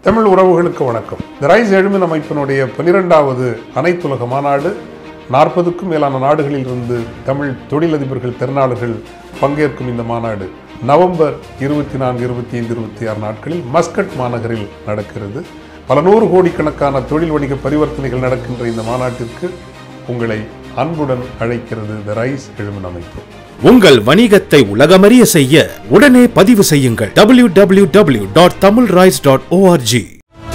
தமிழ் உறவுகளுக்கு வணக்கம் the rise எழுமின் அமைப்பினுடைய பனிரெண்டாவது அனைத்துலக மாநாடு நாற்பதுக்கும் மேலான நாடுகளில் இருந்து தமிழ் தொழிலதிபர்கள் திறனாளர்கள் பங்கேற்கும் இந்த மாநாடு நவம்பர் இருபத்தி நான்கு இருபத்தி ஐந்து இருபத்தி ஆறு நாட்களில் மஸ்கட் மாநகரில் நடக்கிறது பல நூறு கோடிக்கணக்கான தொழில் வணிக பரிவர்த்தனைகள் நடக்கின்ற இந்த மாநாட்டிற்கு உங்களை அன்புடன் அழைக்கிறது த ரைஸ் எழுமின் அமைப்பு உங்கள் வணிகத்தை உலகமறிய செய்ய உடனே பதிவு செய்யுங்கள் www.tamilrise.org dot Tamil rise dot O R G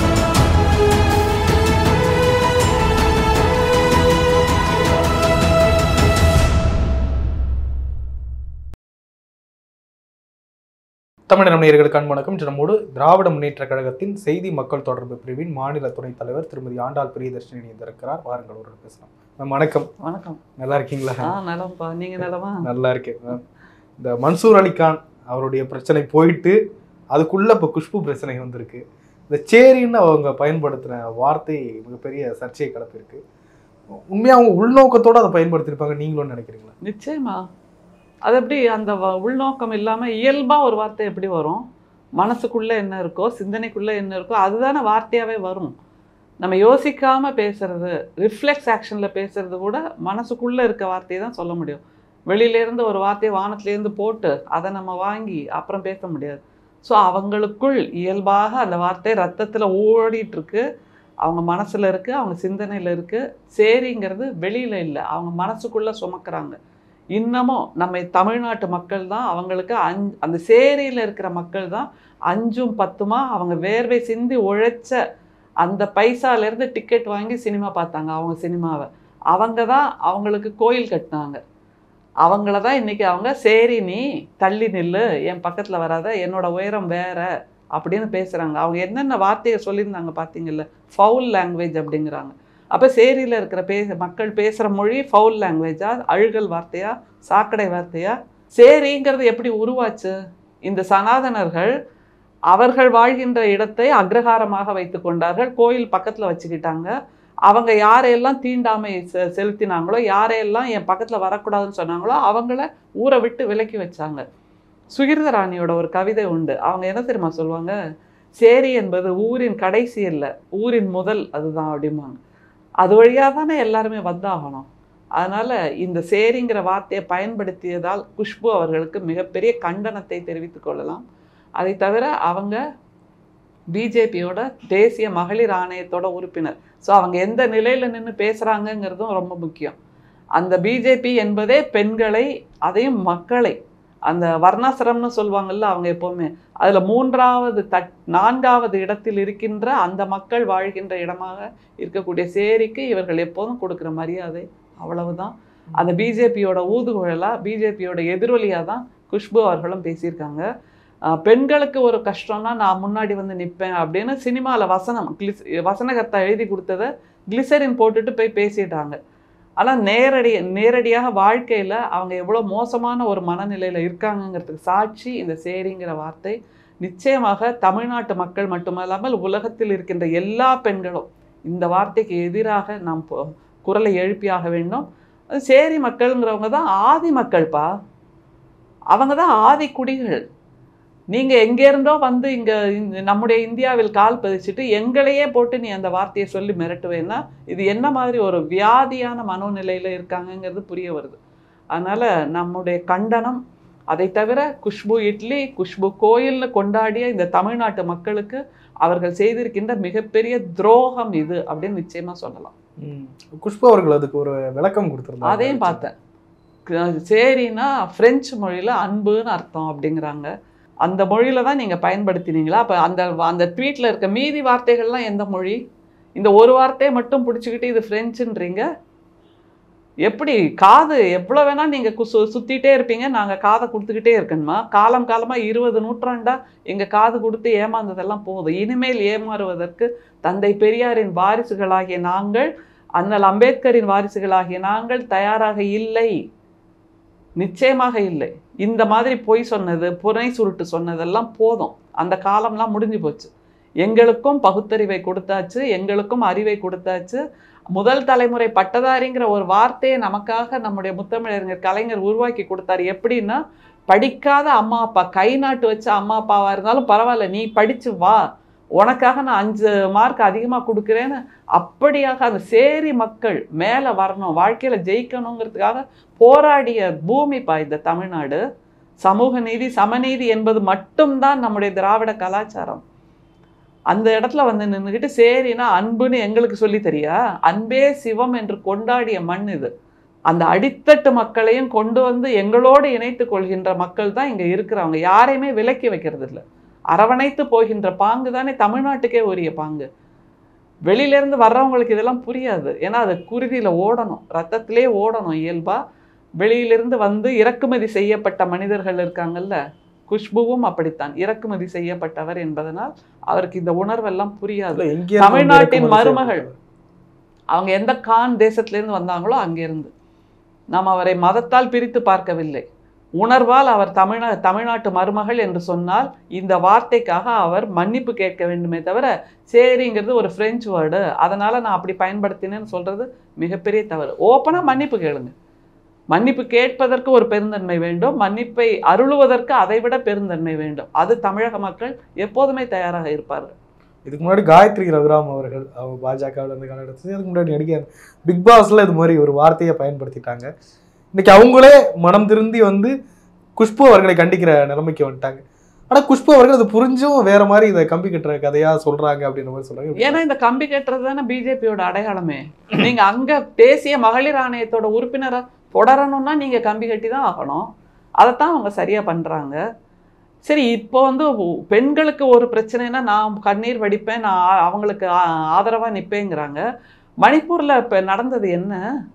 Tamil நேயர்களுக்கு அன்பு வணக்கம் இன்று நம்மோடு திராவிட முன்னேற்ற கழகத்தின் செய்தி மக்கள் தொடர்பு பிரிவின் மாநில துணைத் தலைவர் திருமதி ஆண்டாள் பிரியதர்ஷினி இணைந்திருக்கிறார் வாருங்கள் ஒரு பேசலாம் மேம் வணக்கம் வணக்கம் நல்லா இருக்கீங்களா ஆ நலம்பா நீங்க நலமா நல்லா இருக்கேன் மேம் இந்த மன்சூர் அலிகான் அவருடைய பிரச்சனை போயிட்டு அதுக்குள்ள இப்போ குஷ்பு பிரச்சனை வந்திருக்கு இந்த சேரின்னு அவங்க பயன்படுத்தின வார்த்தை மிகப்பெரிய சர்ச்சையை கிளப்பியிருக்கு உண்மையா அவங்க உள்நோக்கத்தோட அதை பயன்படுத்தியிருப்பாங்க நீங்களும் நினைக்கிறீங்களா நிச்சயமா அது எப்படி அந்த வ- உள்நோக்கம் இல்லாம இயல்பா ஒரு வார்த்தை எப்படி வரும் மனசுக்குள்ள என்ன இருக்கோ சிந்தனைக்குள்ள என்ன இருக்கோ அதுதானே வார்த்தையாவே வரும் நம்ம யோசிக்காம பேசுறது ரிஃப்ளெக்ஸ் ஆக்ஷன்ல பேசுறது கூட மனசுக்குள்ள இருக்க வார்த்தையை தான் சொல்ல முடியும் வெளியில இருந்து ஒரு வார்த்தையை வானத்துல இருந்து போட்டு அதை நம்ம வாங்கி அப்புறம் பேச முடியாது ஸோ அவங்களுக்குள் இயல்பாக அந்த வார்த்தை ரத்தத்துல ஓடிட்டு இருக்கு அவங்க மனசுல இருக்கு அவங்க சிந்தனையில இருக்கு சேரிங்கிறது வெளியில இல்லை அவங்க மனசுக்குள்ள சுமக்குறாங்க இன்னமும் நம்ம தமிழ்நாட்டு மக்கள் தான் அவங்களுக்கு அஞ் அந்த சேரியில் இருக்கிற மக்கள் தான் அஞ்சும் பத்துமா அவங்க வேர்வை சிந்தி உழைச்ச அந்த பைசாலேருந்து டிக்கெட் வாங்கி சினிமா பார்த்தாங்க அவங்க சினிமாவை அவங்க தான் அவங்களுக்கு கோயில் கட்டினாங்க அவங்கள தான் இன்னைக்கு அவங்க சரி நீ தள்ளி நில்லு என் பக்கத்தில் வராத என்னோட உயரம் வேற அப்படின்னு பேசுகிறாங்க அவங்க என்னென்ன வார்த்தையை சொல்லியிருந்தாங்க பார்த்தீங்கல்ல ஃபவுல் லாங்குவேஜ் அப்படிங்கிறாங்க அப்போ சேரியில் இருக்கிற பே மக்கள் பேசுகிற மொழி ஃபவுல் லாங்குவேஜா அழுகல் வார்த்தையா சாக்கடை வார்த்தையா சேரிங்கிறது எப்படி உருவாச்சு இந்த சனாதனர்கள் அவர்கள் வாழ்கின்ற இடத்தை அக்ரஹாரமாக வைத்து கொண்டார்கள் கோயில் பக்கத்தில் வச்சுக்கிட்டாங்க அவங்க யாரையெல்லாம் தீண்டாமை செ- செலுத்தினாங்களோ யாரையெல்லாம் என் பக்கத்தில் வரக்கூடாதுன்னு சொன்னாங்களோ அவங்கள ஊரை விட்டு விலக்கி வச்சாங்க சுகிர்த ராணியோட ஒரு கவிதை உண்டு அவங்க என்ன தெரியுமா சொல்லுவாங்க சேரி என்பது ஊரின் கடைசி இல்லை ஊரின் முதல் அதுதான் அப்படிம்பாங்க அது வழியாக தானே எல்லாருமே வந்தாகணும் அதனால் இந்த சேரிங்கிற வார்த்தையை பயன்படுத்தியதால் குஷ்பு அவர்களுக்கு மிகப்பெரிய கண்டனத்தை தெரிவித்துக் கொள்ளலாம் அதை தவிர அவங்க பிஜேபியோட தேசிய மகளிர் ஆணையத்தோட உறுப்பினர் ஸோ அவங்க எந்த நிலையில் நின்று பேசுகிறாங்கங்கிறதும் ரொம்ப முக்கியம் அந்த பிஜேபி என்பதே பெண்களை அதையும் மக்களை அந்த வர்ணாசிரம்னு சொல்லுவாங்கல்ல அவங்க எப்போவுமே அதில் மூன்றாவது தட் நான்காவது இடத்தில் இருக்கின்ற அந்த மக்கள் வாழ்கின்ற இடமாக இருக்கக்கூடிய சேரிக்கு இவர்கள் எப்போதும் கொடுக்குற மரியாதை அவ்வளவுதான் அந்த பிஜேபியோட ஊதுகுழலாக பிஜேபியோட எதிரொலியாக தான் குஷ்பு அவர்களும் பேசியிருக்காங்க ஆஹ் பெண்களுக்கு ஒரு கஷ்டம்னா நான் முன்னாடி வந்து நிற்பேன் அப்படின்னு சினிமாவில் வசனம் கிளிஸ் வசனகர்த்தா எழுதி கொடுத்ததை கிளிசரின் போட்டுட்டு போய் பேசிட்டாங்க ஆனால் நேரடி நேரடியாக வாழ்க்கையில் அவங்க எவ்வளோ மோசமான ஒரு மனநிலையில் இருக்காங்கங்கிறதுக்கு சாட்சி இந்த சேரிங்கிற வார்த்தை நிச்சயமாக தமிழ்நாட்டு மக்கள் மட்டுமல்லாமல் உலகத்தில் இருக்கின்ற எல்லா பெண்களும் இந்த வார்த்தைக்கு எதிராக நாம் பொ- குரலை எழுப்பியாக வேண்டும் அது சேரி மக்கள்ங்கிறவங்க தான் ஆதி மக்கள்ப்பா அவங்க தான் ஆதி குடிகள் நீங்கள் எங்கேருந்தோ வந்து இங்கே நம்முடைய இந்தியாவில் கால் பதிச்சுட்டு எங்களையே போட்டு நீ அந்த வார்த்தையை சொல்லி மிரட்டுவேன்னா இது என்ன மாதிரி ஒரு வியாதியான மனோநிலையில் இருக்காங்கங்கிறது புரிய வருது அதனால் நம்முடைய கண்டனம் அதை தவிர குஷ்பு இட்லி குஷ்பு கோயில்னு கொண்டாடிய இந்த தமிழ்நாட்டு மக்களுக்கு அவர்கள் செய்திருக்கின்ற மிகப்பெரிய துரோகம் இது அப்படின்னு நிச்சயமா சொல்லலாம் ம். குஷ்பு அவர்கள் அதுக்கு ஒரு விளக்கம் கொடுத்துருந்தாங்க அதையும் பார்த்தேன் க- சரின்னா பிரெஞ்சு மொழியில் அன்புன்னு அர்த்தம் அப்படிங்கிறாங்க அந்த மொழியில தான் நீங்கள் பயன்படுத்தினீங்களா அப்போ அந்த அந்த ட்வீட்டில் இருக்க மீதி வார்த்தைகள்லாம் எந்த மொழி இந்த ஒரு வார்த்தையை மட்டும் பிடிச்சிக்கிட்டு இது ஃப்ரெஞ்சுன்றீங்க எப்படி காது எவ்வளோ வேணால் நீங்கள் சு சுற்றிட்டே இருப்பீங்க நாங்கள் காதை கொடுத்துக்கிட்டே இருக்கணுமா காலம் காலமாக இருபது நூற்றாண்டா எங்கள் காது கொடுத்து ஏமாந்ததெல்லாம் போதும் இனிமேல் ஏமாறுவதற்கு தந்தை பெரியாரின் வாரிசுகளாகிய நாங்கள் அண்ணல் அம்பேத்கரின் வாரிசுகளாகிய நாங்கள் தயாராக இல்லை நிச்சயமாக இல்லை இந்த மாதிரி பொய் சொன்னது புனை சுருட்டு சொன்னதெல்லாம் போதும் அந்த காலம்லாம் முடிஞ்சு போச்சு எங்களுக்கும் பகுத்தறிவை கொடுத்தாச்சு எங்களுக்கும் அறிவை கொடுத்தாச்சு முதல் தலைமுறை பட்டதாரிங்கிற ஒரு வார்த்தையை நமக்காக நம்முடைய முத்தமிழறிஞர் கலைஞர் உருவாக்கி கொடுத்தாரு எப்படின்னா படிக்காத அம்மா அப்பா கை நாட்டு வச்ச அம்மா அப்பாவா இருந்தாலும் பரவாயில்ல நீ படிச்சு வா உனக்காக நான் அஞ்சு மார்க் அதிகமாக கொடுக்குறேன்னு அப்படியாக அந்த சேரி மக்கள் மேலே வரணும் வாழ்க்கையில் ஜெயிக்கணுங்கிறதுக்காக போராடிய பூமிப்பா இந்த தமிழ்நாடு சமூக நீதி சமநீதி என்பது மட்டும்தான் நம்முடைய திராவிட கலாச்சாரம் அந்த இடத்துல வந்து நின்றுக்கிட்டு சரின்னா அன்புன்னு எங்களுக்கு சொல்லி தெரியா அன்பே சிவம் என்று கொண்டாடிய மண் இது அந்த அடித்தட்டு மக்களையும் கொண்டு வந்து எங்களோடு இணைத்து கொள்கின்ற மக்கள் தான் இங்கே இருக்கிறவங்க யாரையுமே விலக்கி வைக்கிறது இல்லை அரவணைத்து போகின்ற பாங்கு தானே தமிழ்நாட்டுக்கே உரிய பாங்கு வெளியிலேருந்து வர்றவங்களுக்கு இதெல்லாம் புரியாது ஏன்னா அது குருதியில் ஓடணும் ரத்தத்திலே ஓடணும் இயல்பா வெளியிலிருந்து வந்து இறக்குமதி செய்யப்பட்ட மனிதர்கள் இருக்காங்கல்ல குஷ்புவும் அப்படித்தான் இறக்குமதி செய்யப்பட்டவர் என்பதனால் அவருக்கு இந்த உணர்வெல்லாம் புரியாது இல்ல, எங்கே இருந்து தமிழ்நாட்டின் இறக்குமதி மருமகள். செய்யப்பட்டது? அவங்க எந்த கான் தேசத்திலிருந்து வந்தாங்களோ அங்கிருந்து நாம் அவரை மதத்தால் பிரித்து பார்க்கவில்லை உணர்வால் அவர் தமிழ்நா தமிழ்நாட்டு மருமகள் என்று சொன்னால் இந்த வார்த்தைக்காக அவர் மன்னிப்பு கேட்க வேண்டுமே தவிர சரிங்கிறது ஒரு பிரெஞ்சு வேர்டு அதனால நான் அப்படி பயன்படுத்தினேன்னு சொல்றது மிகப்பெரிய தவறு ஓப்பனா மன்னிப்பு கேளுங்க மன்னிப்பு கேட்பதற்கு ஒரு பெருந்தன்மை வேண்டும் மன்னிப்பை அருளுவதற்கு அதைவிட பெருந்தன்மை வேண்டும் அது தமிழக மக்கள் எப்போதுமே தயாராக இருப்பார்கள் இதுக்கு முன்னாடி காயத்ரி ரகுராம் அவர்கள் அவங்க பாஜகவில் இருந்து காலகட்டத்தில் அதுக்கு முன்னாடி நடிகர் பிக் பாஸ்ல இது மாதிரி ஒரு வார்த்தையை பயன்படுத்திட்டாங்க இன்னைக்கு அவங்களே மனம் திருந்தி வந்து குஷ்பு அவர்களை கண்டிக்கிற நிலைமைக்கு வந்துட்டாங்க ஆனா குஷ்பு அவர்கள் அது புரிஞ்சும் வேற மாதிரி இதை கம்பி கட்டுற கதையா சொல்றாங்க அப்படின்ற மாதிரி சொல்றாங்க ஏன்னா இந்த கம்பி கட்டுறது தானே பிஜேபியோட அடையாளமே நீங்க அங்க தேசிய மகளிர் ஆணையத்தோட உறுப்பினரா தொடரணும்னா நீங்க கம்பி கட்டி தான் ஆகணும் அதைத்தான் அவங்க சரியா பண்றாங்க சரி இப்போ வந்து உ- பெண்களுக்கு ஒரு பிரச்சனைனா நான் கண்ணீர் வடிப்பேன் நான் ஆ- அவங்களுக்கு ஆ- ஆதரவா நிப்பேங்கிறாங்க மணிப்பூர்ல இப்ப நடந்தது என்ன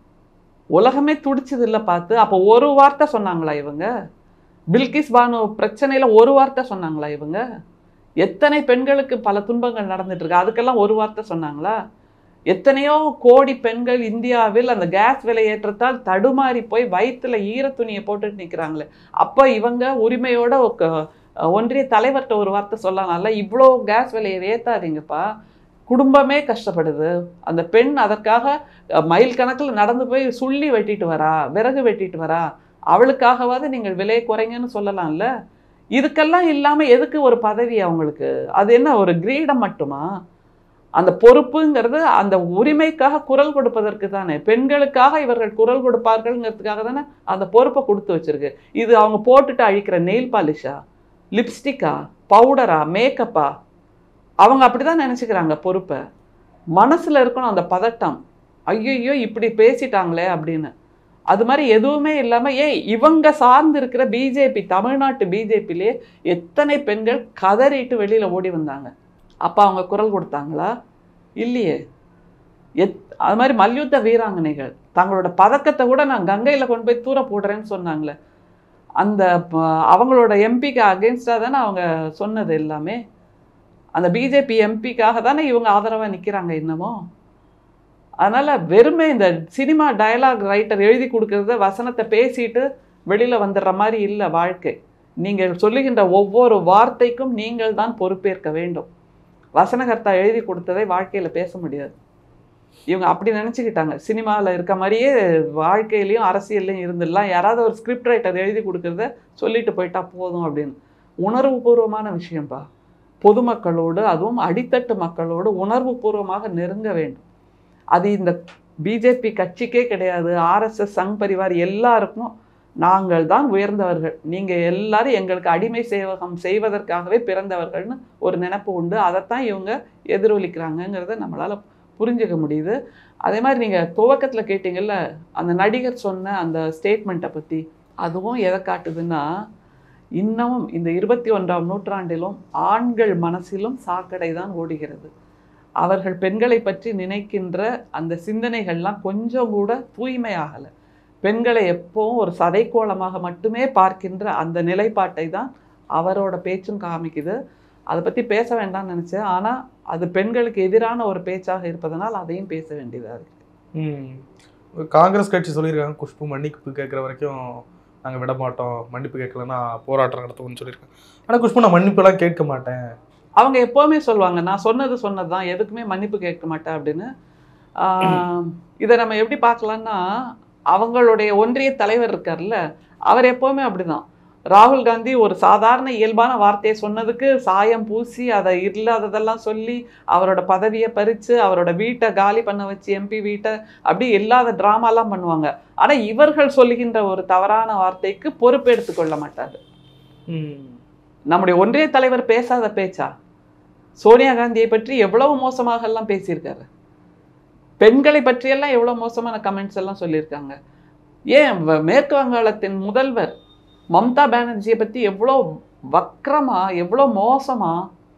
உலகமே துடிச்சது இல்ல பார்த்து அப்போ ஒரு வார்த்தை சொன்னாங்களா இவங்க பில்கிஸ் பானு பிரச்சனையில ஒரு வார்த்தை சொன்னாங்களா இவங்க எத்தனை பெண்களுக்கு பல துன்பங்கள் நடந்துட்டு இருக்கு அதுக்கெல்லாம் ஒரு வார்த்தை சொன்னாங்களா எத்தனையோ கோடி பெண்கள் இந்தியாவில் அந்த கேஸ் விலை ஏற்றத்தால் தடுமாறி போய் வயிற்றுல ஈரத்துணியை போட்டுட்டு நிற்கிறாங்களே அப்போ இவங்க உரிமையோட ஒக்க- ஒன்றிய தலைவர்கிட்ட ஒரு வார்த்தை சொல்லலாம்ல இவ்வளோ கேஸ் விலையை ஏத்தாதீங்கப்பா குடும்பமே கஷ்டப்படுது அந்த பெண் அதற்காக அஹ், மைல் கணக்கில் நடந்து போய் சுள்ளி வெட்டிட்டு வரா விறகு வெட்டிட்டு வரா அவளுக்காகவாவது நீங்கள் விலையை குறைங்கன்னு சொல்லலாம்ல இதுக்கெல்லாம் இல்லாம எதுக்கு ஒரு பதவி அவங்களுக்கு அது என்ன ஒரு கிரீடம் மட்டுமா அந்த பொறுப்புங்கிறது அந்த உரிமைக்காக குரல் கொடுப்பதற்கு தானே பெண்களுக்காக இவர்கள் குரல் கொடுப்பார்கள்ங்கிறதுக்காக தானே அந்த பொறுப்பை கொடுத்து வச்சிருக்கு இது அவங்க போட்டுட்டு அழிக்கிற நெயில் பாலிஷா லிப்ஸ்டிக்கா பவுடரா மேக்கப்பா அவங்க அப்படிதான் நினைச்சுக்கிறாங்க பொறுப்பை மனசுல இருக்கணும் அந்த பதட்டம் ஐயோ இப்படி பேசிட்டாங்களே அப்படின்னு அது மாதிரி எதுவுமே இல்லாம ஏன் இவங்க சார்ந்து இருக்கிற பிஜேபி தமிழ்நாட்டு பிஜேபிலே எத்தனை பெண்கள் கதறிட்டு வெளியில ஓடி வந்தாங்க அப்ப அவங்க குரல் கொடுத்தாங்களா இல்லையே எத் அது மாதிரி மல்யுத்த வீராங்கனைகள் தங்களோட பதக்கத்தை கூட நான் கங்கையில கொண்டு போய் தூர போடுறேன்னு சொன்னாங்களே அந்த ப- அவங்களோட எம்பிக்கு அகேன்ஸ்டாக தானே அவங்க சொன்னது எல்லாமே அந்த பிஜேபி எம்பிக்காக தானே இவங்க ஆதரவா நிக்கிறாங்க இன்னமும் அதனால வெறுமே இந்த சினிமா டயலாக் ரைட்டர் எழுதி கொடுக்கறத வசனத்தை பேசிட்டு வெளியில வந்துடுற மாதிரி இல்லை வாழ்க்கை நீங்கள் சொல்லுகின்ற ஒவ்வொரு வார்த்தைக்கும் நீங்கள் தான் பொறுப்பேற்க வேண்டும் வசனகர்த்தா எழுதி கொடுத்ததை வாழ்க்கையில பேச முடியாது இவங்க அப்படி நினச்சிக்கிட்டாங்க சினிமாவில் இருக்க மாதிரியே வாழ்க்கையிலையும் அரசியல்லையும் இருந்துடலாம் யாராவது ஒரு ஸ்கிரிப்ட் ரைட்டர் எழுதி கொடுக்கறத சொல்லிட்டு போயிட்டா போதும் அப்படின்னு உணர்வுபூர்வமான விஷயம்பா பொதுமக்களோடு அதுவும் அடித்தட்டு மக்களோடு உணர்வுபூர்வமாக நெருங்க வேண்டும் அது இந்த பிஜேபி கட்சிக்கே கிடையாது ஆர்எஸ்எஸ் சங் பரிவார் எல்லாருக்கும் நாங்கள் தான் உயர்ந்தவர்கள் நீங்க எல்லாரும் எங்களுக்கு அடிமை சேவகம் செய்வதற்காகவே பிறந்தவர்கள்னு ஒரு நினைப்பு உண்டு அதைத்தான் இவங்க எதிரொலிக்கிறாங்கங்கிறத நம்மளால புரிஞ்சுக்க முடியுது அதே மாதிரி நீங்க துவக்கத்துல கேட்டீங்கல்ல அந்த நடிகர் சொன்ன அந்த ஸ்டேட்மெண்ட்டை பத்தி அதுவும் எதை காட்டுதுன்னா இன்னமும் இந்த இருபத்தி ஒன்றாம் நூற்றாண்டிலும் ஆண்கள் மனசிலும் சாக்கடை தான் ஓடுகிறது அவர்கள் பெண்களை பற்றி நினைக்கின்ற அந்த சிந்தனைகள்லாம் கொஞ்சம் கூட தூய்மையாகலை பெண்களை எப்பவும் ஒரு சதைக்கோளமாக மட்டுமே பார்க்கின்ற அந்த நிலைப்பாட்டை தான் அவரோட பேச்சும் காமிக்குது அதை பற்றி பேச வேண்டாம்னு நினச்சேன் ஆனால் அது பெண்களுக்கு எதிரான ஒரு பேச்சாக இருப்பதனால் அதையும் பேச வேண்டியதாக இருக்கு ம். காங்கிரஸ் கட்சி சொல்லியிருக்காங்க குஷ்பு மன்னிப்பு கேட்குற வரைக்கும் நாங்கள் விட மாட்டோம் மன்னிப்பு கேட்கலன்னா போராட்டம் நடத்துவோம்னு சொல்லியிருக்காங்க ஆனால் குஷ்பு நான் மன்னிப்புலாம் கேட்க மாட்டேன் அவங்க எப்போவுமே சொல்லுவாங்க நான் சொன்னது சொன்னது தான் எதுக்குமே மன்னிப்பு கேட்க மாட்டேன் அப்படின்னு ஆஹ், இதை நம்ம எப்படி பார்க்கலாம்னா அவங்களுடைய ஒன்றிய தலைவர் இருக்கார்ல அவர் எப்போவுமே அப்படிதான் ராகுல் காந்தி ஒரு சாதாரண இயல்பான வார்த்தையை சொன்னதுக்கு சாயம் பூசி அதை இல்லாததெல்லாம் சொல்லி அவரோட பதவியை பறித்து அவரோட வீட்டை காலி பண்ண வச்சு எம்பி வீட்டை அப்படி இல்லாத ட்ராமாலாம் பண்ணுவாங்க ஆனா இவர்கள் சொல்லுகின்ற ஒரு தவறான வார்த்தைக்கு பொறுப்பு எடுத்துக்கொள்ள மாட்டாரு ம். நம்முடைய ஒன்றிய தலைவர் பேசாத பேச்சா சோனியா காந்தியை பற்றி எவ்வளவு மோசமாக எல்லாம் பேசியிருக்காரு பெண்களை பற்றியெல்லாம் எவ்வளவு மோசமான கமெண்ட்ஸ் எல்லாம் சொல்லியிருக்காங்க ஏன் வ- மேற்கு வங்காளத்தின் முதல்வர் மம்தா பானர்ஜியை பற்றி எவ்வளோ வக்ரமா எவ்வளோ மோசமா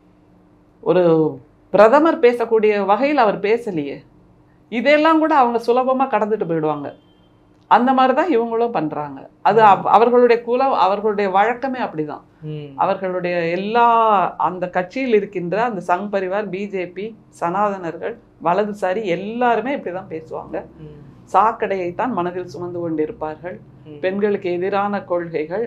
ஒரு பிரதமர் பேசக்கூடிய வகையில் அவர் பேசலையே இதெல்லாம் கூட அவங்க சுலபமா கடந்துட்டு போயிடுவாங்க அந்த மாதிரி தான் இவங்களும் பண்றாங்க அது அவ- அவர்களுடைய குலம் அவர்களுடைய வழக்கமே அப்படிதான் ம். அவர்களுடைய எல்லா அந்த கட்சியில் இருக்கின்ற அந்த சங் பரிவார் பிஜேபி சனாதனர்கள் வலதுசாரி எல்லாருமே இப்படிதான் பேசுவாங்க ம். சாக்கடையைத்தான் மனதில் சுமந்து கொண்டிருப்பார்கள் ம். பெண்களுக்கு எதிரான கொள்கைகள்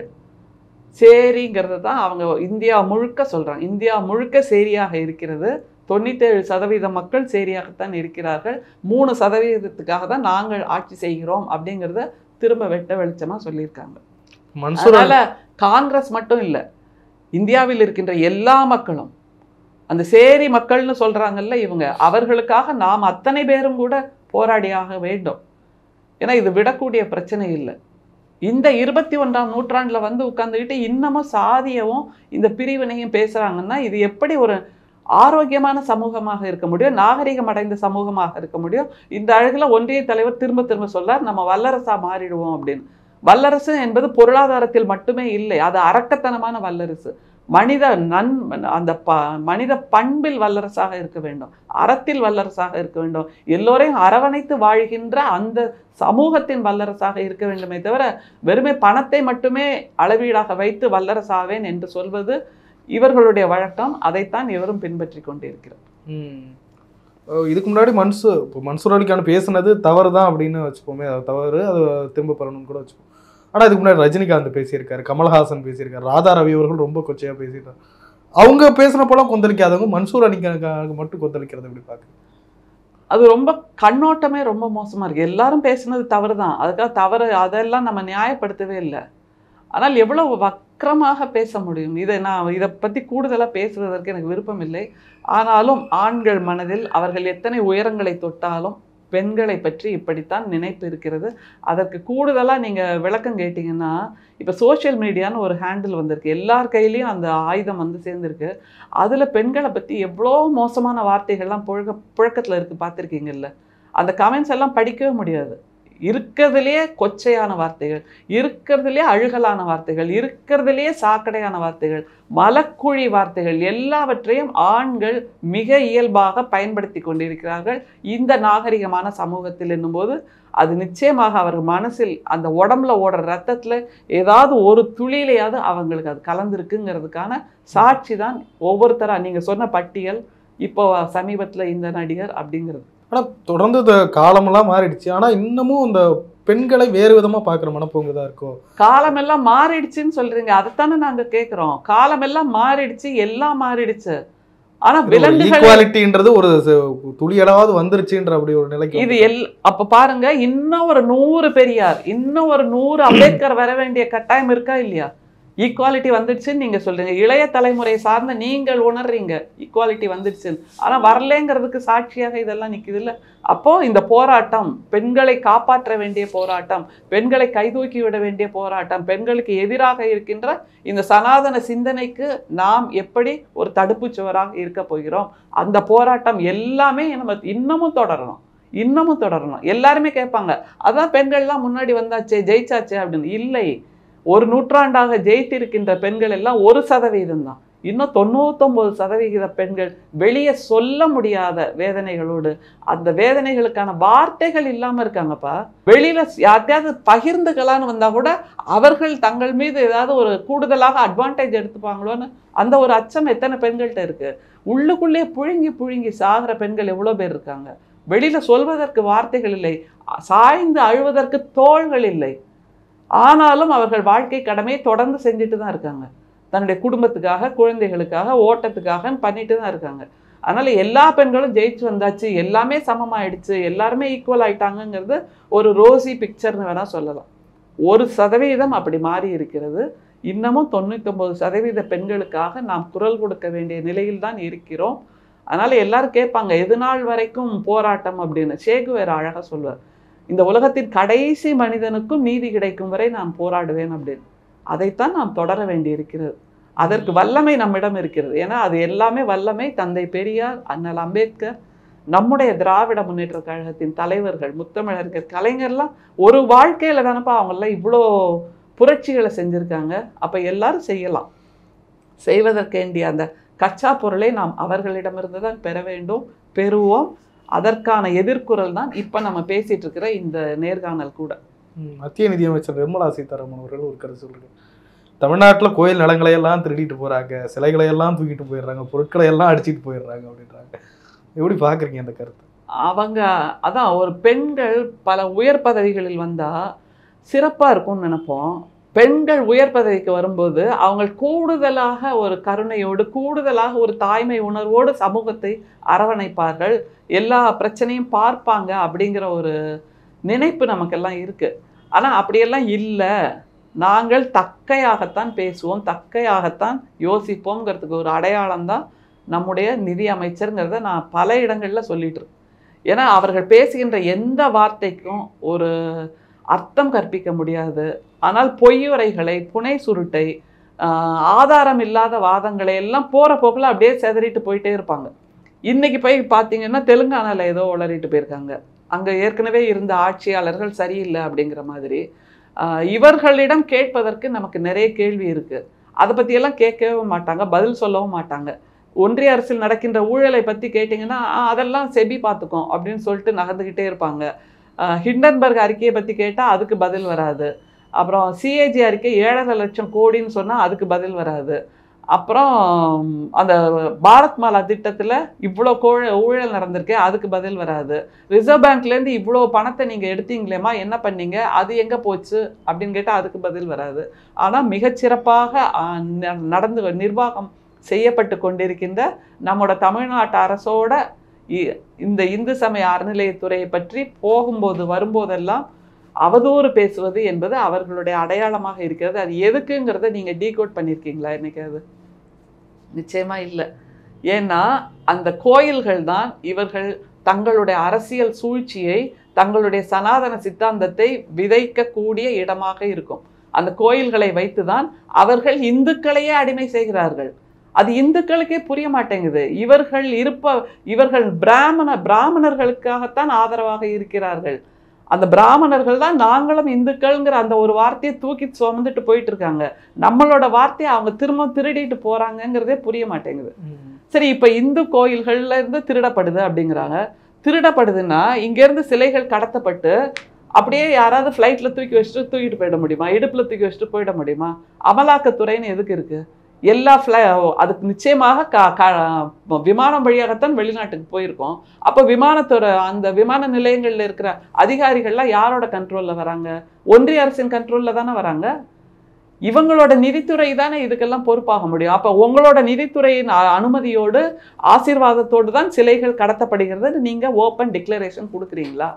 சேரிங்கிறது தான் அவங்க இந்தியா முழுக்க சொல்றாங்க இந்தியா முழுக்க சேரியாக இருக்கிறது தொண்ணூத்தேழு சதவீத மக்கள் சேரியாகத்தான் இருக்கிறார்கள் மூணு சதவீதத்துக்காக தான் நாங்கள் ஆட்சி செய்கிறோம் அப்படிங்கிறத திரும்ப வெட்ட வெளிச்சமா சொல்லியிருக்காங்க மன்சூர் அதனால காங்கிரஸ் மட்டும் இல்ல இந்தியாவில் இருக்கின்ற எல்லா மக்களும் அந்த சேரி மக்கள்னு சொல்றாங்கல்ல இவங்க அவர்களுக்காக நாம் அத்தனை பேரும் கூட போராடியாக வேண்டும் ஏன்னா இது விடக்கூடிய பிரச்சனை இல்லை இந்த இருபத்தி ஒன்றாம் நூற்றாண்டுல வந்து உட்கார்ந்துக்கிட்டு இன்னமும் சாதியவும் இந்த பிரிவினையும் பேசுறாங்கன்னா இது எப்படி ஒரு ஆரோக்கியமான சமூகமாக இருக்க முடியும் நாகரிகம் அடைந்த சமூகமாக இருக்க முடியும் இந்த அழகுல ஒன்றிய தலைவர் திரும்ப திரும்ப சொல்றார் நம்ம வல்லரசா மாறிடுவோம் அப்படின்னு வல்லரசு என்பது பொருளாதாரத்தில் மட்டுமே இல்லை அது அரக்கத்தனமான வல்லரசு மனித நன் அந்த ப மனித பண்பில் வல்லரசாக இருக்க வேண்டும் அறத்தில் வல்லரசாக இருக்க வேண்டும் எல்லோரையும் அரவணைத்து வாழ்கின்ற அந்த சமூகத்தின் வல்லரசாக இருக்க வேண்டுமே தவிர வெறுமே பணத்தை மட்டுமே அளவீடாக வைத்து வல்லரசாவேன் என்று சொல்வது இவர்களுடைய வழக்கம் அதைத்தான் இவரும் பின்பற்றி கொண்டிருக்கிறார் ம். அஹ் இதுக்கு முன்னாடி மன்சூ இப்போ மன்சூர் அலிகான் பேசுனது தவறு தான் அப்படின்னு வச்சுப்போமே அது தவறு அது திரும்ப பெறணும்னு கூட வச்சுப்போம் ஆனால் இதுக்கு முன்னாடி ரஜினிகாந்த் பேசியிருக்காரு கமல்ஹாசன் பேசியிருக்காரு ராதா ரவி அவர்கள் ரொம்ப கொச்சையாக பேசியிருக்காரு அவங்க பேசினப்போலாம் கொந்தளிக்காதவங்க மன்சூர் அலிகானுக்கு மட்டும் கொந்தளிக்கிறது எப்படி பார்க்க அது ரொம்ப கண்ணோட்டமே ரொம்ப மோசமா இருக்கு எல்லாரும் பேசுனது தவறு தான் அதுக்காக தவறு அதெல்லாம் நம்ம நியாயப்படுத்தவே இல்லை ஆனால் எவ்வளவு வக்கரமாக பேச முடியும் இதை நான் இதை பற்றி கூடுதலாக பேசுவதற்கு எனக்கு விருப்பம் இல்லை ஆனாலும் ஆண்கள் மனதில் அவர்கள் எத்தனை உயரங்களை தொட்டாலும் பெண்களை பற்றி இப்படித்தான் நினைப்பு இருக்கிறது அதற்கு கூடுதலாக நீங்கள் விளக்கம் கேட்டிங்கன்னா இப்போ சோஷியல் மீடியான்னு ஒரு ஹேண்டில் வந்திருக்கு எல்லார் கையிலையும் அந்த ஆயுதம் வந்து சேர்ந்துருக்கு அதில் பெண்களை பற்றி எவ்வளோ மோசமான வார்த்தைகள்லாம் புழக்க புழக்கத்தில் இருக்குது பார்த்துருக்கீங்கல்ல அந்த கமெண்ட்ஸ் எல்லாம் படிக்கவே முடியாது இருக்கிறதுலையே கொச்சையான வார்த்தைகள் இருக்கிறதுலையே அழுகலான வார்த்தைகள் இருக்கிறதுலையே சாக்கடையான வார்த்தைகள் மலக்குழி வார்த்தைகள் எல்லாவற்றையும் ஆண்கள் மிக இயல்பாக பயன்படுத்தி கொண்டிருக்கிறார்கள் இந்த நாகரிகமான சமூகத்தில் என்னும்போது அது நிச்சயமாக அவர் மனசில் அந்த உடம்புல ஓடுற ரத்தத்துல ஏதாவது ஒரு துளியிலையாவது அவங்களுக்கு அது கலந்துருக்குங்கிறதுக்கான சாட்சி தான் ஒவ்வொருத்தரா நீங்க சொன்ன பட்டியல் இப்போ சமீபத்துல இந்த நடிகர் அப்படிங்கிறது ஆனால் தொடர்ந்து இந்த காலமெல்லாம் மாறிடுச்சு ஆனால் இன்னமும் இந்த பெண்களை வேறு விதமாக பார்க்குற மனப்போங்கு தான் இருக்கும் காலமெல்லாம் மாறிடுச்சுன்னு சொல்றீங்க அதைத்தானே நாங்க கேக்குறோம் காலமெல்லாம் மாறிடுச்சு எல்லாம் மாறிடுச்சு ஆனா விலங்குகள் ஈக்குவாலிட்டின்றது ஒரு ச- துளியளவாவது வந்துருச்சுன்ற அப்படி ஒரு நிலைக்கு இது எல் அப்ப பாருங்க இன்னும் ஒரு நூறு பெரியார் இன்னும் ஒரு நூறு அம்பேத்கர் வர வேண்டிய கட்டாயம் இருக்கா இல்லையா ஈக்குவாலிட்டி வந்துடுச்சுன்னு நீங்க சொல்றீங்க இளைய தலைமுறையை சார்ந்த நீங்கள் உணர்றீங்க ஈக்குவாலிட்டி வந்துடுச்சுன்னு ஆனா வரலேங்கிறதுக்கு சாட்சியாக இதெல்லாம் நிக்குது இல்ல அப்போ இந்த போராட்டம் பெண்களை காப்பாற்ற வேண்டிய போராட்டம் பெண்களை கைதூக்கி விட வேண்டிய போராட்டம் பெண்களுக்கு எதிராக இருக்கின்ற இந்த சனாதன சிந்தனைக்கு நாம் எப்படி ஒரு தடுப்புச் சுவராக இருக்க போகிறோம் அந்த போராட்டம் எல்லாமே நம்ம இன்னமும் தொடரணும் இன்னமும் தொடரணும் எல்லாருமே கேட்பாங்க அதான் பெண்கள்லாம் முன்னாடி வந்தாச்சே ஜெயிச்சாச்சே அப்படின்னு இல்லை ஒரு நூற்றாண்டாக ஜெயித்திருக்கின்ற பெண்கள் எல்லாம் ஒரு சதவீதம் தான் இன்னும் தொண்ணூத்தொன்பது சதவிகித பெண்கள் வெளியே சொல்ல முடியாத வேதனைகளோடு அந்த வேதனைகளுக்கான வார்த்தைகள் இல்லாம இருக்காங்கப்பா வெளியில யார்ட்டையாவது பகிர்ந்துக்கலான்னு வந்தா கூட அவர்கள் தங்கள் மீது ஏதாவது ஒரு கூடுதலாக அட்வான்டேஜ் எடுத்துப்பாங்களோன்னு அந்த ஒரு அச்சம் எத்தனை பெண்கள்கிட்ட இருக்கு உள்ளுக்குள்ளே புழுங்கி புழுங்கி சாகிற பெண்கள் எவ்வளோ பேர் இருக்காங்க வெளியில சொல்வதற்கு வார்த்தைகள் இல்லை சாய்ந்து அழுவதற்கு தோள்கள் இல்லை ஆனாலும் அவர்கள் வாழ்க்கை கடமையை தொடர்ந்து செஞ்சுட்டு தான் இருக்காங்க தன்னுடைய குடும்பத்துக்காக குழந்தைகளுக்காக ஓட்டத்துக்காகன்னு பண்ணிட்டு தான் இருக்காங்க அதனால எல்லா பெண்களும் ஜெயிச்சு வந்தாச்சு எல்லாமே சமமாயிடுச்சு எல்லாருமே ஈக்குவல் ஆயிட்டாங்கங்கிறது ஒரு ரோசி பிக்சர்னு வேணா சொல்லலாம் ஒரு சதவீதம் அப்படி மாறி இருக்கிறது இன்னமும் தொண்ணூத்தொம்பது சதவீத பெண்களுக்காக நாம் குரல் கொடுக்க வேண்டிய நிலையில் தான் இருக்கிறோம் அதனால எல்லாரும் கேட்பாங்க எது நாள் வரைக்கும் போராட்டம் அப்படின்னு சேகுவேர் அழகா சொல்வார் இந்த உலகத்தின் கடைசி மனிதனுக்கும் நீதி கிடைக்கும் வரை நான் போராடுவேன் அப்படின்னு அதைத்தான் நாம் தொடர வேண்டி இருக்கிறது அதற்கு வல்லமை நம்மிடம் இருக்கிறது ஏன்னா அது எல்லாமே வல்லமை தந்தை பெரியார் அண்ணல் அம்பேத்கர் நம்முடைய திராவிட முன்னேற்ற கழகத்தின் தலைவர்கள் முத்தமிழர்கள் கலைஞர்லாம் ஒரு வாழ்க்கையில தானப்பா அவங்கெல்லாம் இவ்வளோ புரட்சிகளை செஞ்சுருக்காங்க அப்போ எல்லாரும் செய்யலாம் செய்வதற்கேண்டிய அந்த கச்சா பொருளை நாம் அவர்களிடமிருந்து தான் பெற வேண்டும் பெறுவோம் அதற்கான எதிர்குரல் தான் இப்போ நம்ம பேசிட்டு இருக்கிற இந்த நேர்காணல் கூட ம், மத்திய நிதியமைச்சர் நிர்மலா சீதாராமன் அவர்கள் ஒரு கருத்து சொல்றாங்க தமிழ்நாட்டில் கோயில் நிலங்களை எல்லாம் திருடிட்டு போறாங்க சிலைகளை எல்லாம் தூக்கிட்டு போயிடுறாங்க பொருட்களை எல்லாம் அடிச்சிட்டு போயிடுறாங்க அப்படின்றாங்க எப்படி பாக்குறீங்க அந்த கருத்து அவங்க அதான் ஒரு பெண்கள் பல உயர் பதவிகளில் வந்தா சிறப்பா இருக்கும்னு நினைப்போம் பெண்கள் உயர் பதவிக்கு வரும்போது அவங்க கூடுதலாக ஒரு கருணையோடு கூடுதலாக ஒரு தாய்மை உணர்வோடு சமூகத்தை அரவணைப்பார்கள் எல்லா பிரச்சனையும் பார்ப்பாங்க அப்படிங்கிற ஒரு நினைப்பு நமக்கெல்லாம் இருக்கு ஆனா அப்படியெல்லாம் இல்லை நாங்கள் தக்கையாகத்தான் பேசுவோம் தக்கையாகத்தான் யோசிப்போங்கிறதுக்கு ஒரு அடையாளம் தான் நம்முடைய நிதி அமைச்சருங்கிறத நான் பல இடங்கள்ல சொல்லிட்டு இருக்கேன் ஏன்னா அவர்கள் பேசுகின்ற எந்த வார்த்தைக்கும் ஒரு அர்த்தம் கற்பிக்க முடியாது ஆனால் பொய்யுரைகளை புனை சுருட்டை ஆஹ், ஆதாரம் இல்லாத வாதங்களை எல்லாம் போற போக்குல அப்படியே செதறிட்டு போயிட்டே இருப்பாங்க இன்னைக்கு போய் பார்த்தீங்கன்னா தெலுங்கானால ஏதோ உளறிட்டு போயிருக்காங்க அங்க ஏற்கனவே இருந்த ஆட்சியாளர்கள் சரியில்லை அப்படிங்கிற மாதிரி ஆஹ், இவர்களிடம் கேட்பதற்கு நமக்கு நிறைய கேள்வி இருக்கு அதை பற்றியெல்லாம் கேட்கவே மாட்டாங்க பதில் சொல்லவும் மாட்டாங்க ஒன்றிய அரசில் நடக்கின்ற ஊழலை பற்றி கேட்டிங்கன்னா "ஆ, அதெல்லாம் செபி பார்த்துக்கும் அப்படின்னு சொல்லிட்டு நகர்ந்துக்கிட்டே இருப்பாங்க ஆஹ், ஹிண்டன்பர்க் அறிக்கையை பற்றி கேட்டால் அதுக்கு பதில் வராது அப்புறம் சிஏஜி அறிக்கை ஏழரை லட்சம் கோடின்னு சொன்னால் அதுக்கு பதில் வராது அப்புறம் அந்த பாரத் மாலா திட்டத்தில் இவ்வளோ கோழ ஊழல் நடந்திருக்கே அதுக்கு பதில் வராது ரிசர்வ் பேங்க்லேருந்து இவ்வளோ பணத்தை நீங்கள் எடுத்தீங்களேம்மா என்ன பண்ணீங்க அது எங்கே போச்சு அப்படின்னு கேட்டால் அதுக்கு பதில் வராது ஆனால் மிகச்சிறப்பாக ஆஹ், ந- நடந்து நிர்வாகம் செய்யப்பட்டு கொண்டிருக்கின்ற நம்மோட தமிழ்நாட்டு அரசோட இ- இந்த இந்து சமய அறநிலையத்துறையை பற்றி போகும்போது வரும்போதெல்லாம் அவதூறு பேசுவது என்பது அவர்களுடைய அடையாளமாக இருக்கிறது அது எதுக்குங்கிறத நீங்க டீகோட் பண்ணியிருக்கீங்களா என்னைக்காவது நிச்சயமா இல்லை ஏன்னா அந்த கோயில்கள் தான் இவர்கள் தங்களுடைய அரசியல் சூழ்ச்சியை தங்களுடைய சனாதன சித்தாந்தத்தை விதைக்கக்கூடிய இடமாக இருக்கும் அந்த கோயில்களை வைத்துதான் அவர்கள் இந்துக்களையே அடிமை செய்கிறார்கள் அது இந்துக்களுக்கே புரிய மாட்டேங்குது இவர்கள் இருப்ப இவர்கள் பிராமண பிராமணர்களுக்காகத்தான் ஆதரவாக இருக்கிறார்கள் அந்த பிராமணர்கள் தான் நாங்களும் இந்துக்கள்ங்கிற அந்த ஒரு வார்த்தையை தூக்கி சுமந்துட்டு போயிட்டு இருக்காங்க நம்மளோட வார்த்தையை அவங்க திரும்ப திருடிட்டு போறாங்கங்கிறதே புரிய மாட்டேங்குது சரி இப்போ இந்து கோயில்கள்ல இருந்து திருடப்படுது அப்படிங்கிறாங்க திருடப்படுதுன்னா இங்கேருந்து சிலைகள் கடத்தப்பட்டு அப்படியே யாராவது ஃப்ளைட்டில் தூக்கி வச்சுட்டு தூக்கிட்டு போயிட முடியுமா இடுப்பில் தூக்கி வச்சுட்டு போயிட முடியுமா அமலாக்கத்துறைன்னு எதுக்கு இருக்கு எல்லா ஃப்ளை அதுக்கு நிச்சயமாக க க விமானம் வழியாகத்தான் வெளிநாட்டுக்கு போயிருக்கோம் அப்போ விமானத்துறை அந்த விமான நிலையங்களில் இருக்கிற அதிகாரிகள்லாம் யாரோட கண்ட்ரோலில் வராங்க ஒன்றிய அரசின் கண்ட்ரோலில் தானே வராங்க இவங்களோட நிதித்துறை தானே இதுக்கெல்லாம் பொறுப்பாக முடியும் அப்போ உங்களோட நிதித்துறையின் அ- அனுமதியோடு ஆசீர்வாதத்தோடு தான் சிலைகள் கடத்தப்படுகிறது நீங்கள் ஓப்பன் டிக்ளரேஷன் கொடுக்குறீங்களா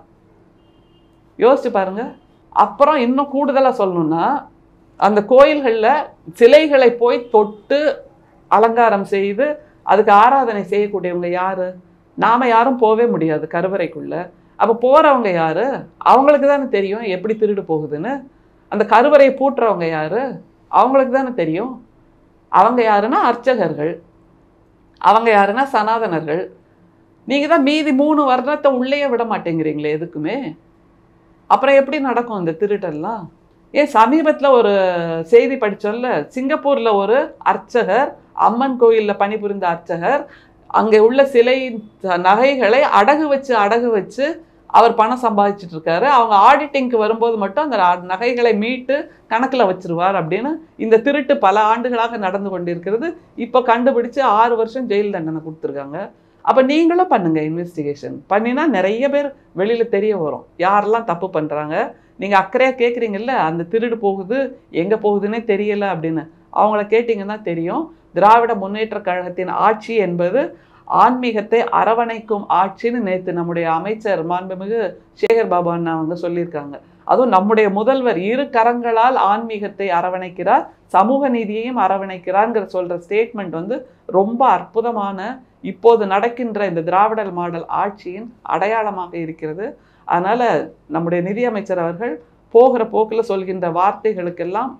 யோசிச்சு பாருங்க அப்புறம் இன்னும் கூடுதலாக சொல்லணும்னா அந்த கோயில்களில் சிலைகளை போய் தொட்டு அலங்காரம் செய்து அதுக்கு ஆராதனை செய்யக்கூடியவங்க யாரு நாம யாரும் போவே முடியாது கருவறைக்குள்ள அப்போ போறவங்க யாரு அவங்களுக்கு தானே தெரியும் எப்படி திருடு போகுதுன்னு அந்த கருவறையை பூட்டுறவங்க யாரு அவங்களுக்கு தானே தெரியும் அவங்க யாருன்னா அர்ச்சகர்கள் அவங்க யாருன்னா சனாதனர்கள் நீங்க தான் மீதி மூணு வருடத்தை உள்ளேயே விட மாட்டேங்கிறீங்களே எதுக்குமே அப்புறம் எப்படி நடக்கும் இந்த திருட்டெல்லாம் ஏன் சமீபத்தில் ஒரு செய்தி படிச்சோம்ல சிங்கப்பூர்ல ஒரு அர்ச்சகர் அம்மன் கோயில்ல பணிபுரிந்த அர்ச்சகர் அங்கே உள்ள சிலை நகைகளை அடகு வச்சு அடகு வச்சு அவர் பணம் சம்பாதிச்சிட்டு இருக்காரு அவங்க ஆடிட்டிங்க்கு வரும்போது மட்டும் அந்த அ- நகைகளை மீட்டு கணக்கில் வச்சிருவார் அப்படின்னு இந்த திருட்டு பல ஆண்டுகளாக நடந்து கொண்டிருக்கிறது இப்போ கண்டுபிடிச்சு ஆறு வருஷம் ஜெயில் தண்டனை கொடுத்துருக்காங்க அப்போ நீங்களும் பண்ணுங்க இன்வெஸ்டிகேஷன் பண்ணினா நிறைய பேர் வெளியில தெரிய வரும் யாரெல்லாம் தப்பு பண்றாங்க நீங்க அக்கறையா கேட்குறீங்கல்ல அந்த திருடு போகுது எங்க போகுதுன்னே தெரியல அப்படின்னு அவங்கள கேட்டிங்கன்னா தெரியும் திராவிட முன்னேற்ற கழகத்தின் ஆட்சி என்பது ஆன்மீகத்தை அரவணைக்கும் ஆட்சின்னு நேற்று நம்முடைய அமைச்சர் மாண்புமிகு சேகர் பாபு அண்ணா அவங்க சொல்லியிருக்காங்க அதுவும் நம்முடைய முதல்வர் இரு கரங்களால் ஆன்மீகத்தை அரவணைக்கிறார் சமூக நீதியையும் அரவணைக்கிறார்ங்கிற சொல்ற ஸ்டேட்மெண்ட் வந்து ரொம்ப அற்புதமான இப்போது நடக்கின்ற இந்த திராவிடர் மாடல் ஆட்சியின் அடையாளமாக இருக்கிறது அதனால நம்முடைய நிதியமைச்சர் அவர்கள் போகிற போக்கில் சொல்கின்ற வார்த்தைகளுக்கெல்லாம்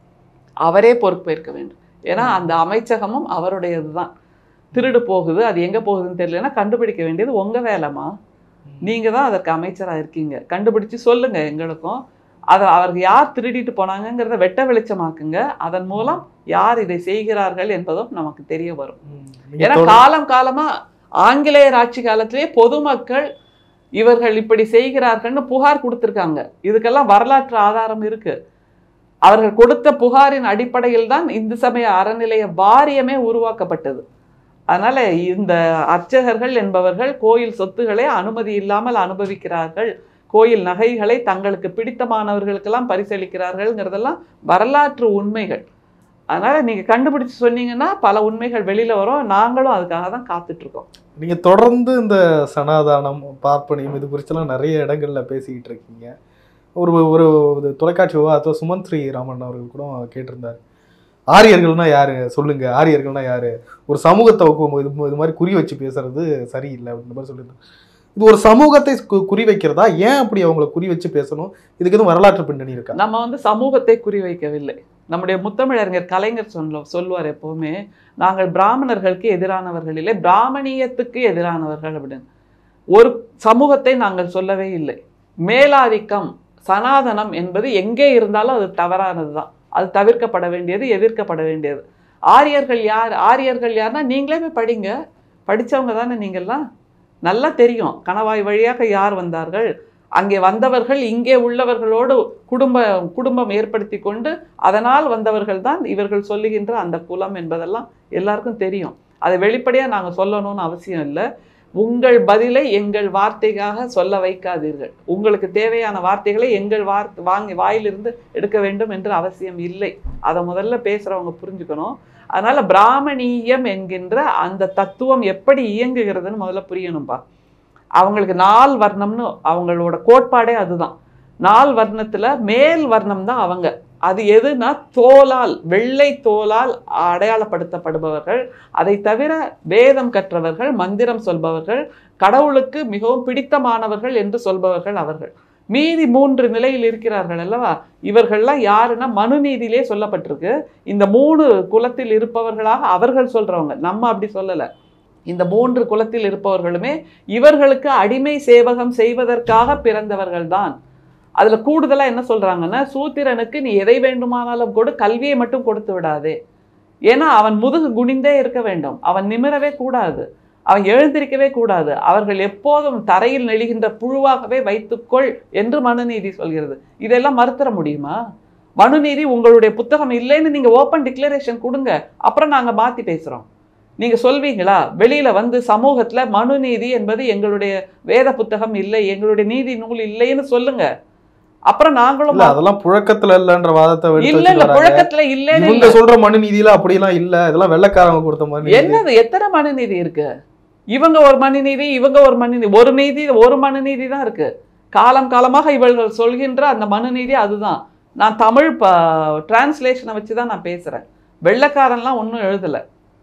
அவரே பொறுப்பேற்க வேண்டும் ஏன்னா அந்த அமைச்சகமும் அவருடையது தான் திருடு போகுது அது எங்கே போகுதுன்னு தெரியலன்னா கண்டுபிடிக்க வேண்டியது உங்கள் வேலைமா நீங்கள் தான் அதற்கு அமைச்சராக இருக்கீங்க கண்டுபிடிச்சு சொல்லுங்க எங்களுக்கும் அதை அவர்கள் யார் திருடிட்டு போனாங்கங்கிறத வெட்ட வெளிச்சமாக்குங்க அதன் மூலம் யார் இதை செய்கிறார்கள் என்பதும் நமக்கு தெரிய வரும் நீங்க ஏன்னா தொடர்ந்து- காலம் காலமா ஆங்கிலேயர் ஆட்சி காலத்திலேயே பொதுமக்கள் இவர்கள் இப்படி செய்கிறார்கள்னு புகார் கொடுத்திருக்காங்க இதுக்கெல்லாம் வரலாற்று ஆதாரம் இருக்கு அவர்கள் கொடுத்த புகாரின் அடிப்படையில் தான் இந்து சமய அறநிலைய வாரியமே உருவாக்கப்பட்டது அதனால இந்த அர்ச்சகர்கள் என்பவர்கள் கோயில் சொத்துக்களை அனுமதி இல்லாமல் அனுபவிக்கிறார்கள் கோயில் நகைகளை தங்களுக்கு பிடித்தமானவர்களுக்கெல்லாம் பரிசளிக்கிறார்கள்ங்கிறதெல்லாம் வரலாற்று உண்மைகள் அதனால நீங்க கண்டுபிடிச்சு சொன்னீங்கன்னா பல உண்மைகள் வெளியில வரும் நாங்களும் அதுக்காக தான் காத்துட்டு இருக்கோம் நீங்க தொடர்ந்து இந்த சனாதானம் பார்ப்பனியம் இது குறிச்செல்லாம் நிறைய இடங்கள்ல பேசிக்கிட்டு இருக்கீங்க ஒரு ஒரு ஒரு தொலைக்காட்சி விவாதத்தை சுமந்த் ஸ்ரீ ராமன் அவர்கள் கூட கேட்டிருந்தார் ஆரியர்கள்னா யாரு சொல்லுங்க ஆரியர்கள்னா யாரு ஒரு சமூகத்தை ஒப்பு- இது இது மாதிரி குறி வச்சு பேசுறது சரியில்லை அப்படின்ற மாதிரி சொல்லியிருந்தார் இது ஒரு சமூகத்தை கு- குறி வைக்கிறதா ஏன் அப்படி அவங்கள குறி வச்சு பேசணும் இதுக்கு எதுவும் வரலாற்று பின்னணி இருக்கா நம்ம வந்து சமூகத்தை குறிவைக்கவில்லை நம்முடைய முத்தமிழறிஞர் கலைஞர் சொல்ல சொல்லுவார் எப்பவுமே நாங்கள் பிராமணர்களுக்கு எதிரானவர்கள் இல்லை பிராமணியத்துக்கு எதிரானவர்கள் அப்படின்னு ஒரு சமூகத்தை நாங்கள் சொல்லவே இல்லை மேலாதிக்கம் சனாதனம் என்பது எங்கே இருந்தாலும் அது தவறானது தான் அது தவிர்க்கப்பட வேண்டியது எதிர்க்கப்பட வேண்டியது ஆரியர்கள் யார் ஆரியர்கள் யார்னா நீங்களே போய் படிங்க படிச்சவங்க தானே நீங்கள்லாம் நல்லா தெரியும் கணவாய் வழியாக யார் வந்தார்கள் அங்கே வந்தவர்கள் இங்கே உள்ளவர்களோடு குடும்ப குடும்பம் ஏற்படுத்தி கொண்டு அதனால் வந்தவர்கள் தான் இவர்கள் சொல்லுகின்ற அந்த குலம் என்பதெல்லாம் எல்லாருக்கும் தெரியும் அதை வெளிப்படையாக நாங்கள் சொல்லணும்னு அவசியம் இல்லை உங்கள் பதிலை எங்கள் வார்த்தைக்காக சொல்ல வைக்காதீர்கள் உங்களுக்கு தேவையான வார்த்தைகளை எங்கள் வார்த்தை வாங்கி வாயிலிருந்து எடுக்க வேண்டும் என்று அவசியம் இல்லை அதை முதல்ல பேசுகிறவங்க புரிஞ்சுக்கணும் அதனால பிராமணியம் என்கின்ற அந்த தத்துவம் எப்படி இயங்குகிறதுன்னு முதல்ல புரியணும்பா அவங்களுக்கு நால் வர்ணம்னு அவங்களோட கோட்பாடே அதுதான் நால் வர்ணத்துல மேல் வர்ணம் தான் அவங்க அது எதுனா தோலால் வெள்ளை தோலால் அடையாளப்படுத்தப்படுபவர்கள் அதை தவிர வேதம் கற்றவர்கள் மந்திரம் சொல்பவர்கள் கடவுளுக்கு மிகவும் பிடித்தமானவர்கள் என்று சொல்பவர்கள் அவர்கள் மீதி மூன்று நிலையில் இருக்கிறார்கள் அல்லவா இவர்கள்லாம் யாருன்னா மனுநீதியிலே சொல்லப்பட்டிருக்கு இந்த மூணு குலத்தில் இருப்பவர்களாக அவர்கள் சொல்றவங்க நம்ம அப்படி சொல்லலை இந்த மூன்று குலத்தில் இருப்பவர்களுமே இவர்களுக்கு அடிமை சேவகம் செய்வதற்காக பிறந்தவர்கள்தான் அதுல கூடுதலா என்ன சொல்றாங்கன்னா சூத்திரனுக்கு நீ எதை வேண்டுமானாலும் கொடு கல்வியை மட்டும் கொடுத்து விடாதே ஏன்னா அவன் முதுகு குனிந்தே இருக்க வேண்டும் அவன் நிமிரவே கூடாது அவன் எழுந்திருக்கவே கூடாது அவர்கள் எப்போதும் தரையில் நெளிகின்ற புழுவாகவே வைத்துக்கொள் என்று மனுநீதி சொல்கிறது இதெல்லாம் மறுத்தர முடியுமா மனுநீதி உங்களுடைய புத்தகம் இல்லைன்னு நீங்க ஓப்பன் டிக்ளரேஷன் கொடுங்க அப்புறம் நாங்க மாத்தி பேசுறோம் நீங்க சொல்வீங்களா வெளியில வந்து சமூகத்துல மனுநீதி என்பது எங்களுடைய வேத புத்தகம் இல்லை எங்களுடைய நீதி நூல் இல்லைன்னு சொல்லுங்க அப்புறம் நாங்களும் இல்ல அதெல்லாம் புழக்கத்துல இல்லன்ற வாதத்தை எடுத்து இல்ல வச்சுட்டு இல்ல வராங்க. புழக்கத்துல இல்லைன்னு இவங்க இல்ல. சொல்ற மனு நீதியில அப்படிலாம் இல்ல இதெல்லாம் வெள்ளக்காரங்க கொடுத்த மனு நீதி. என்னது எத்தனை மனுநீதி இருக்கு இவங்க ஒரு மனுநீதி இவங்க ஒரு மனுநீதி ஒரு நீதி ஒரு மனுநீதி தான் இருக்கு காலம் காலமாக இவர்கள் சொல்கின்ற அந்த மனுநீதி அதுதான் நான் தமிழ் டிரான்ஸ்லேஷனை வச்சு தான் நான் பேசுறேன் வெள்ளைக்காரன்லாம் ஒன்றும் எழுதல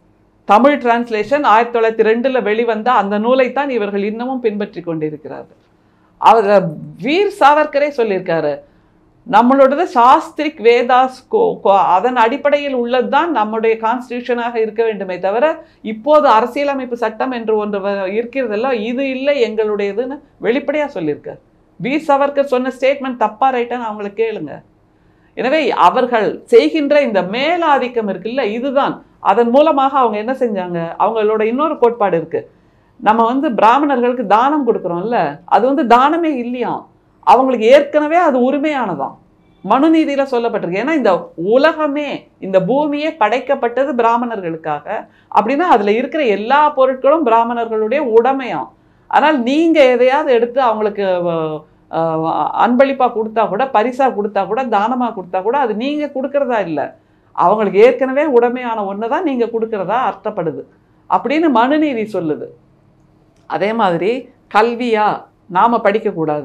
தமிழ் டிரான்ஸ்லேஷன் ஆயிரத்தி தொள்ளாயிரத்தி ரெண்டுல வெளிவந்த அந்த நூலைத்தான் இவர்கள் இன்னமும் பின்பற்றி கொண்டிருக்கிறார்கள் அவர் வீர் சாவர்கரே சொல்லியிருக்காரு நம்மளோடது சாஸ்திரிக் வேதாஸ் கோ- கோ- அதன் அடிப்படையில் உள்ளதுதான் நம்முடைய கான்ஸ்டியூஷனாக இருக்க வேண்டுமே தவிர இப்போது அரசியலமைப்பு சட்டம் என்று ஒன்று வ- இருக்கிறதல்ல இது இல்லை எங்களுடையதுன்னு வெளிப்படையா சொல்லியிருக்கார் வீர் சவர்கர் சொன்ன ஸ்டேட்மெண்ட் தப்பா ரைட்டான்னு அவங்கள கேளுங்க எனவே அவர்கள் செய்கின்ற இந்த மேலாதிக்கம் இருக்குல்ல இதுதான் அதன் மூலமாக அவங்க என்ன செஞ்சாங்க அவங்களோட இன்னொரு கோட்பாடு இருக்கு நம்ம வந்து பிராமணர்களுக்கு தானம் கொடுக்குறோம்ல அது வந்து தானமே இல்லையாம் அவங்களுக்கு ஏற்கனவே அது உரிமையானதாம் மனுநீதியில சொல்லப்பட்டிருக்கு ஏன்னா இந்த உலகமே இந்த பூமியே படைக்கப்பட்டது பிராமணர்களுக்காக அப்படின்னா அதுல இருக்கிற எல்லா பொருட்களும் பிராமணர்களுடைய உடைமையாம் ஆனால் நீங்க எதையாவது எடுத்து அவங்களுக்கு அஹ், அஹ், அன்பளிப்பா கொடுத்தா கூட பரிசா கொடுத்தா கூட தானமா கொடுத்தா கூட அது நீங்க கொடுக்கறதா இல்லை அவங்களுக்கு ஏற்கனவே உடைமையான ஒன்று தான் நீங்க கொடுக்கறதா அர்த்தப்படுது அப்படின்னு மனுநீதி சொல்லுது அதே மாதிரி கல்வியா நாம படிக்கக்கூடாது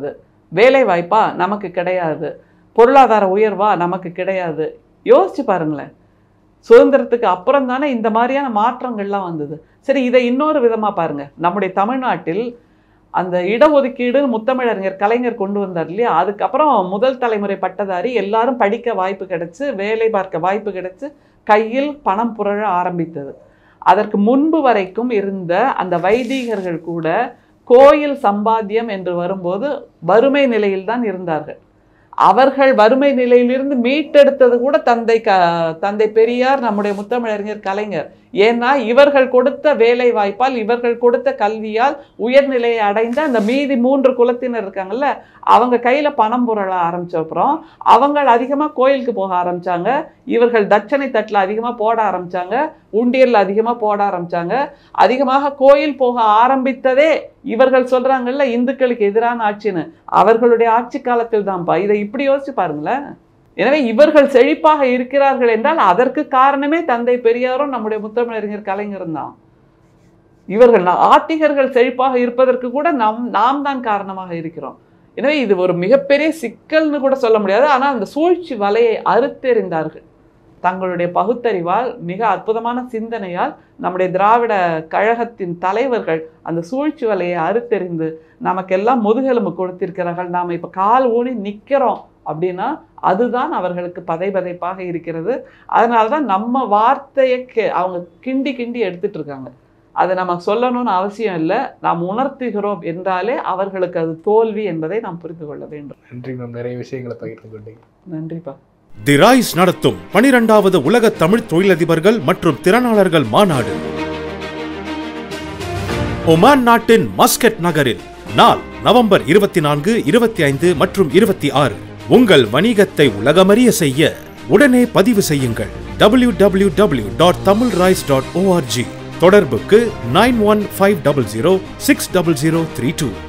வேலை வாய்ப்பா நமக்கு கிடையாது பொருளாதார உயர்வா நமக்கு கிடையாது யோசிச்சு பாருங்களேன் சுதந்திரத்துக்கு அப்புறம் தானே இந்த மாதிரியான மாற்றங்கள்லாம் வந்தது சரி இதை இன்னொரு விதமா பாருங்க நம்முடைய தமிழ்நாட்டில் அந்த இடஒதுக்கீடு முத்தமிழறிஞர் கலைஞர் கொண்டு வந்தார் இல்லையா அதுக்கப்புறம் முதல் தலைமுறை பட்டதாரி எல்லாரும் படிக்க வாய்ப்பு கிடைச்சு வேலை பார்க்க வாய்ப்பு கிடைச்சு கையில் பணம் புரழ ஆரம்பித்தது அதற்கு முன்பு வரைக்கும் இருந்த அந்த வைதிகர்கள் கூட கோயில் சம்பாத்தியம் என்று வரும்போது வறுமை நிலையில்தான் இருந்தார்கள் அவர்கள் வறுமை நிலையிலிருந்து மீட்டெடுத்தது கூட தந்தை க தந்தை பெரியார் நம்முடைய முத்தமிழறிஞர் கலைஞர் ஏன்னா இவர்கள் கொடுத்த வேலை வாய்ப்பால் இவர்கள் கொடுத்த கல்வியால் உயர்நிலையை அடைந்த அந்த மீதி மூன்று குலத்தினர் இருக்காங்கல்ல அவங்க கையில் பணம் புரள ஆரம்பிச்ச அப்புறம் அவங்க அதிகமாக கோயிலுக்கு போக ஆரம்பிச்சாங்க இவர்கள் தட்சணை தட்டில் அதிகமாக போட ஆரம்பிச்சாங்க உண்டியலில் அதிகமாக போட ஆரம்பிச்சாங்க அதிகமாக கோயில் போக ஆரம்பித்ததே இவர்கள் சொல்றாங்கல்ல இந்துக்களுக்கு எதிரான ஆட்சின்னு அவர்களுடைய ஆட்சி காலத்தில் தான்ப்பா இதை இப்படி யோசிச்சு பாருங்களேன் எனவே இவர்கள் செழிப்பாக இருக்கிறார்கள் என்றால் அதற்கு காரணமே தந்தை பெரியாரும் நம்முடைய முத்தமிழறிஞர் கலைஞரும் தான் இவர்கள் நா- ஆத்திகர்கள் செழிப்பாக இருப்பதற்கு கூட நாம் நாம் தான் காரணமாக இருக்கிறோம் எனவே இது ஒரு மிகப்பெரிய சிக்கல்னு கூட சொல்ல முடியாது ஆனால் அந்த சூழ்ச்சி வலையை அறுத்தெறிந்தார்கள் தங்களுடைய பகுத்தறிவால் மிக அற்புதமான சிந்தனையால் நம்முடைய திராவிட கழகத்தின் தலைவர்கள் அந்த சூழ்ச்சி வலையை அறுத்தெறிந்து நமக்கெல்லாம் முதுகெலும்பு கொடுத்திருக்கிறார்கள் நாம் இப்போ கால் ஊனி நிற்கிறோம் அப்படின்னா அதுதான் அவர்களுக்கு பதைபதைப்பாக இருக்கிறது அதனால தான் நம்ம வார்த்தையை கே அவங்க கிண்டி கிண்டி எடுத்துட்டு இருக்காங்க அதை நம்ம சொல்லணும்னு அவசியம் இல்லை நாம் உணர்த்துகிறோம் என்றாலே அவர்களுக்கு அது தோல்வி என்பதை நாம் புரிந்து கொள்ள வேண்டும் நன்றி மேம் நிறைய விஷயங்களை பகிர்ந்து கொண்டீங்க நன்றிப்பா தி ராய்ஸ் நடத்தும் பனிரெண்டாவது உலக தமிழ் தொழிலதிபர்கள் மற்றும் திறனாளர்கள் மாநாடு ஒமான் நாட்டின் மஸ்கட் நகரில் நாள் நவம்பர் இருபத்தி நான்கு இருபத்தி ஐந்து மற்றும் இருபத்தி ஆறு உங்கள் வணிகத்தை உலகமறிய செய்ய உடனே பதிவு செய்யுங்கள் W W W dot Tamil rise dot O R G தொடர்புக்கு nine one five double zero six double zero three two